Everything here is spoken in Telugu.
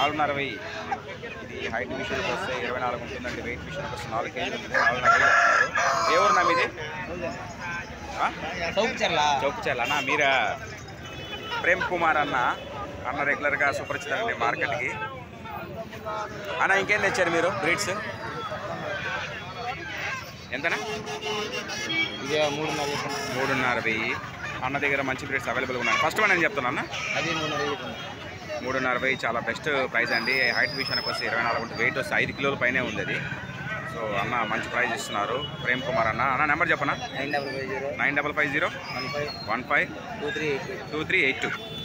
నాలుగున్నర వెయ్యి ఇది హైట్ విషయానికి వస్తే ఇరవై నాలుగు ఉంటుందండి వెయిట్ విషయానికి వస్తే నాలుగు కేజీలు ఉంటుంది నాలుగున్నర వెయ్యి చెప్తున్నారు ఏ ఊరునా మీది ఆ? చౌకచర్ల చౌకచాల అన్న మీరా ప్రేమ్ కుమార్ అన్న అన్న రెగ్యులర్గా సుపరిచితండి మార్కెట్కి అన్న ఇంకేం తెచ్చారు మీరు బ్రీడ్స్ ఎంతనా ఇదే మూడున్నర చెప్పండి మూడున్నర వెయ్యి అన్న దగ్గర మంచి బ్రీడ్స్ అవైలబుల్గా ఉన్నాయి ఫస్ట్ వన్ నేను చెప్తున్నా అన్న అది మూడున్నర చెప్పండి మూడున్నర వెయ్యి చాలా బెస్ట్ ప్రైస్ అండి హైట్ విషయానికి వస్తే ఇరవై నాలుగు ఉంటుంది వెయిట్ వస్తే ఐదు కిలోల పైనే ఉంది అది సో అన్న మంచి ప్రైస్ ఇస్తున్నారు ప్రేమ్ కుమార్ అన్న అన్న నెంబర్ చెప్పనా nine double five zero nine double five zero one five one five two three eight two three eight two